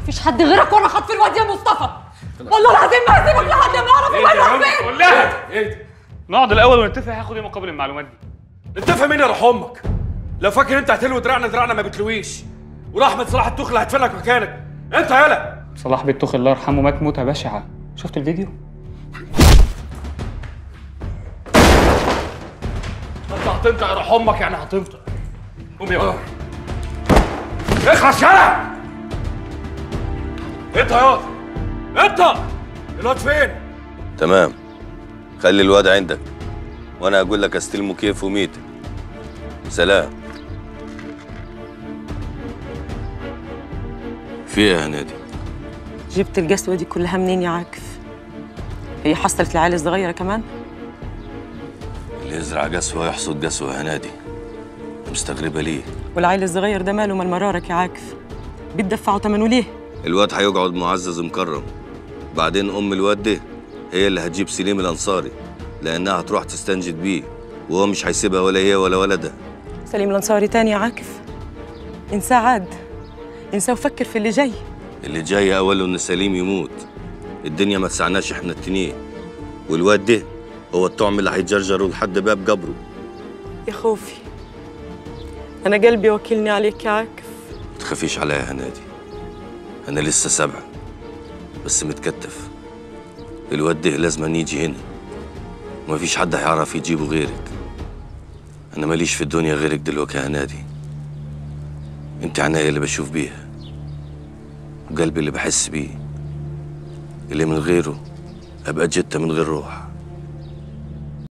مفيش حد غيرك وانا خاطف الواد يا مصطفى والله العظيم ما هسيبك لحد ما اعرف ايه هو ده راح فين قول لها ايه نقعد الاول ونتفق هاخد ايه مقابل المعلومات دي اتفق مين يا روح امك لو فاكر انت هتلوي دراعنا دراعنا ما بتلويش وراحمة صلاح التخلة هتفلك مكانك انت يالا صلاح بيت توخ الله يرحمه مات موتة بشعة شفت الفيديو؟ انت هتنطق يا روح امك يعني هتنطق قوم يا ولد اخلص يالا انت يا واد انت الواد فين تمام خلي الواد عندك وانا اقول لك استلمه كيف وميت سلام في ايه يا هنادي جبت القسوة دي كلها منين يا عاكف؟ هي حصلت العيال الصغيرة كمان؟ اللي يزرع قسوة يحصد قسوة يا هنادي مستغربة ليه والعيل الصغير ده ماله من مرارك يا عاكف؟ بتدفعوا ثمنه ليه؟ الواد هيقعد معزز مكرم بعدين ام الواد ده هي اللي هتجيب سليم الانصاري لانها هتروح تستنجد بيه وهو مش هيسيبها ولا هي ولا ولدها سليم الأنصاري تاني يا عاكف انساه عاد انساه وفكر في اللي جاي اللي جاي اوله ان سليم يموت الدنيا ما تسعناش احنا التنين والواد ده هو الطعم اللي هيجرجره لحد باب قبره يا خوفي أنا قلبي وكلني عليك يا عاكف ما تخافيش عليا يا هنادي انا لسه سبعة بس متكتف الواد ده لازم يجي هنا ومفيش حد هيعرف يجيبه غيرك انا ماليش في الدنيا غيرك دلوقتي يا هنادي انت عناية اللي بشوف بيها وقلبي اللي بحس بيه اللي من غيره ابقى جتة من غير روح